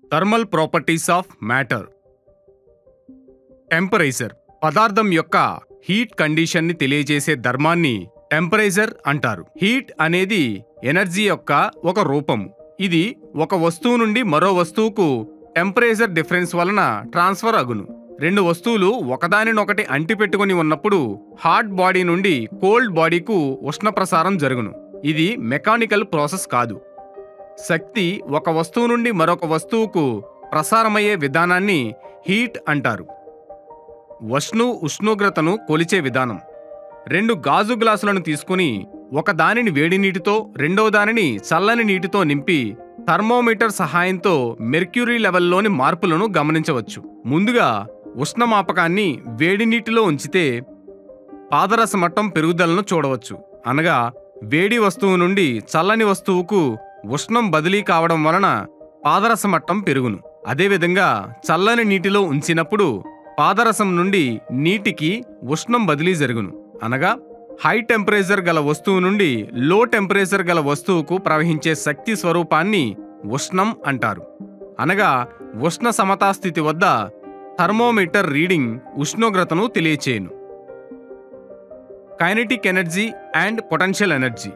Thermal properties of matter temperature పదార్థం యొక్క heat condition ని తెలియజేసే ధర్మాన్ని టెంపరేచర్ అంటారు హీట్ అనేది ఎనర్జీ యొక్క ఒక రూపం ఇది ఒక వస్తువు నుండి మరో వస్తువుకు టెంపరేచర్ డిఫరెన్స్ వలన ట్రాన్స్ఫర్ అగును రెండు వస్తువులు ఒకదానినొకటి అంటిపెట్టుకుని ఉన్నప్పుడు హాట్ బాడీ నుండి కోల్డ్ బాడీకు ఉష్ణ ప్రసారం జరుగును ఇది మెకానికల్ ప్రాసెస్ కాదు శక్తి ఒక వస్తువు నుండి మరొక వస్తువుకు ప్రసారమయ్యే విధానాన్ని హీట్ అంటారు వష్ణు ఉష్ణోగ్రతను కొలిచే విధానం రెండు గాజు గ్లాసులను తీసుకుని ఒక దానిని వేడి నీటితో రెండో దానిని చల్లని నీటితో నింపి థర్మోమీటర్ సహాయంతో మెర్క్యూరీ లెవెల్లోని మార్పులను గమనించవచ్చు ముందుగా ఉష్ణమాపకాన్ని వేడి నీటిలో ఉంచితే పాదరస మట్టం పెరుగుదలను చూడవచ్చు అనగా వేడి వస్తువు నుండి చల్లని వస్తువుకు ఉష్ణం బదిలీ కావడం వలన పాదరస మట్టం పెరుగును అదేవిధంగా చల్లని నీటిలో ఉంచినప్పుడు పాదరసం నుండి నీటికి ఉష్ణం బదిలీ జరుగును అనగా హై టెంపరేచర్ గల వస్తువు నుండి లో టెంపరేచర్ గల వస్తువుకు ప్రవహించే శక్తి స్వరూపాన్ని ఉష్ణం అంటారు అనగా ఉష్ణ సమతా స్థితి వద్ద థర్మోమీటర్ రీడింగ్ ఉష్ణోగ్రతను తెలియచేయును kinetic energy and potential energy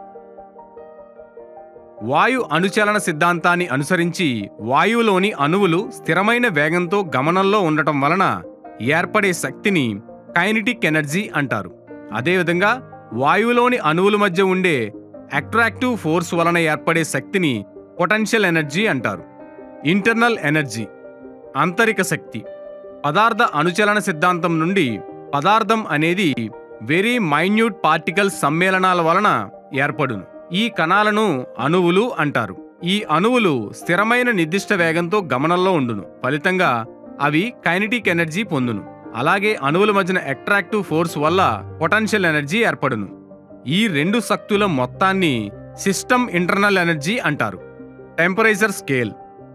వాయు అణుచలన సిద్ధాంతాన్ని అనుసరించి వాయువులోని అణువులు స్థిరమైన వేగంతో గమనంలో ఉండటం వలన ఏర్పడే శక్తిని కైనెటిక్ ఎనర్జీ అంటారు అదేవిధంగా వాయువులోని అణువుల మధ్య ఉండే అట్రాక్టివ్ ఫోర్స్ వలన ఏర్పడే శక్తిని పొటెన్షియల్ ఎనర్జీ అంటారు ఇంటర్నల్ ఎనర్జీ ఆంతరిక శక్తి పదార్థ అణుచలన సిద్ధాంతం నుండి పదార్థం అనేది వెరీ మైన్యూట్ పార్టికల్ సమ్మేళనాల వలన ఏర్పడును ఈ కణాలను అణువులు అంటారు ఈ అణువులు స్థిరమైన నిర్దిష్ట వేగంతో గమనంలో ఉండును ఫలితంగా అవి కైనెటిక్ ఎనర్జీ పొందును అలాగే అణువుల మధ్యన అట్రాక్టివ్ ఫోర్స్ వల్ల పొటెన్షియల్ ఎనర్జీ ఏర్పడును ఈ రెండు శక్తుల మొత్తాన్ని సిస్టమ్ ఇంటర్నల్ ఎనర్జీ అంటారు temperature scale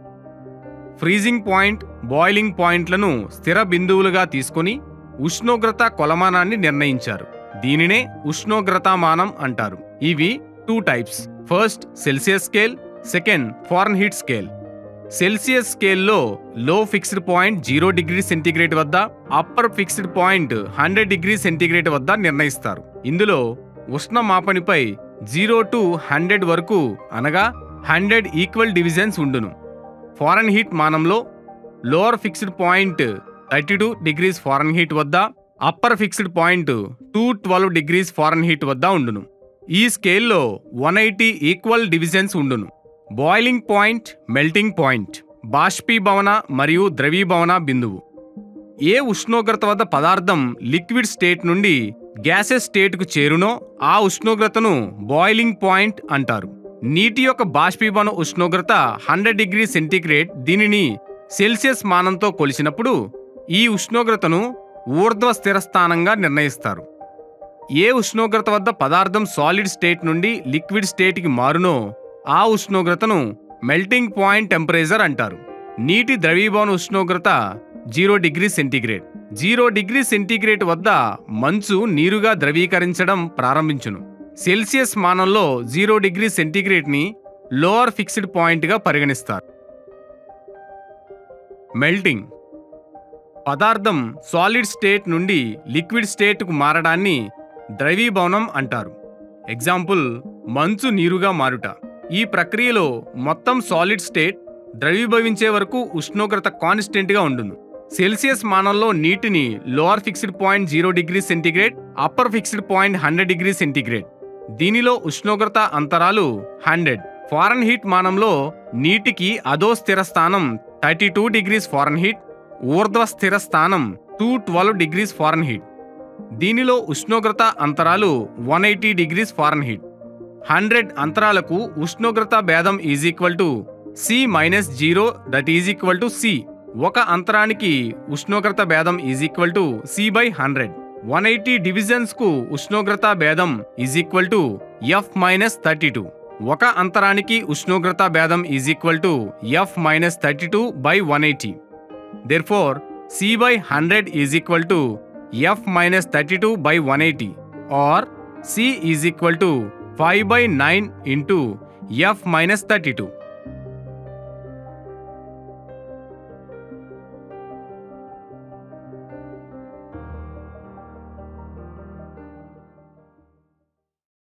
freezing point boiling పాయింట్లను స్థిర బిందువులుగా తీసుకొని ఉష్ణోగ్రత కొలమానాన్ని నిర్ణయించారు దీనినే ఉష్ణోగ్రతామానం అంటారు ఇవి two types first Celsius scale second Fahrenheit scale Celsius స్కేల్లో low fixed point zero degree centigrade వద్ద upper fixed point hundred degree centigrade వద్ద నిర్ణయిస్తారు ఇందులో ఉష్ణ మాపనిపై జీరో టు హండ్రెడ్ వరకు అనగా హండ్రెడ్ ఈక్వల్ డివిజన్స్ ఉండును ఫారెన్ హీట్ మానంలో lower fixed point thirty two degrees Fahrenheit వద్ద upper fixed point two twelve degrees Fahrenheit వద్ద ఉండును ఈ స్కేల్లో వన్ ఎయిటీ ఈక్వల్ డివిజన్స్ ఉండును బాయిలింగ్ పాయింట్ మెల్టింగ్ పాయింట్ బాష్పీభవన మరియు ద్రవీభవన బిందువు ఏ ఉష్ణోగ్రత వద్ద పదార్థం లిక్విడ్ స్టేట్ నుండి గ్యాసెస్ స్టేట్కు చేరునో ఆ ఉష్ణోగ్రతను బాయిలింగ్ పాయింట్ అంటారు నీటి యొక్క బాష్పీభవన ఉష్ణోగ్రత హండ్రెడ్ డిగ్రీ సెంటీగ్రేడ్ దీనిని సెల్సియస్ మానంతో కొలిచినప్పుడు ఈ ఉష్ణోగ్రతను ఊర్ధ్వ స్థిర స్థానంగా నిర్ణయిస్తారు ఏ ఉష్ణోగ్రత వద్ద పదార్థం సాలిడ్ స్టేట్ నుండి లిక్విడ్ స్టేట్కి మారునో ఆ ఉష్ణోగ్రతను మెల్టింగ్ పాయింట్ టెంపరేచర్ అంటారు నీటి ద్రవీభవన ఉష్ణోగ్రత zero degree centigrade zero degree centigrade వద్ద మంచు నీరుగా ద్రవీకరించడం ప్రారంభించును సెల్సియస్ మానంలో జీరో డిగ్రీ సెంటీగ్రేడ్ని లోవర్ ఫిక్స్డ్ పాయింట్గా పరిగణిస్తారు మెల్టింగ్ పదార్థం సాలిడ్ స్టేట్ నుండి లిక్విడ్ స్టేట్కు మారడాన్ని ద్రవీభవనం అంటారు ఎగ్జాంపుల్ మంచు నీరుగా మారుట ఈ ప్రక్రియలో మొత్తం సాలిడ్ స్టేట్ ద్రవీభవించే వరకు ఉష్ణోగ్రత కాన్స్టెంట్గా ఉండును సెల్సియస్ మానంలో నీటిని lower fixed point zero degree centigrade upper fixed point hundred degree centigrade దీనిలో ఉష్ణోగ్రత అంతరాలు హండ్రెడ్ ఫారెన్ హీట్ మానంలో నీటికి అదో స్థిర స్థానం thirty two degrees Fahrenheit ఊర్ధ్వ స్థిర స్థానం two twelve degrees Fahrenheit దీనిలో ఉష్ణోగ్రత అంతరాలు one eighty degrees Fahrenheit hundred అంతరాలకు ఉష్ణోగ్రత భేదం is equal to C minus zero that is equal to C ఒక అంతరానికి ఉష్ణోగ్రత భేదం is equal to C by hundred one eighty divisions కు ఉష్ణోగ్రత భేదం is equal to F minus thirty two ఒక అంతరానికి ఉష్ణోగ్రత భేదం is equal to F minus thirty two by one eighty Therefore, C by 100 is equal to F minus 32 by 180 or C is equal to 5 by 9 into F minus 32.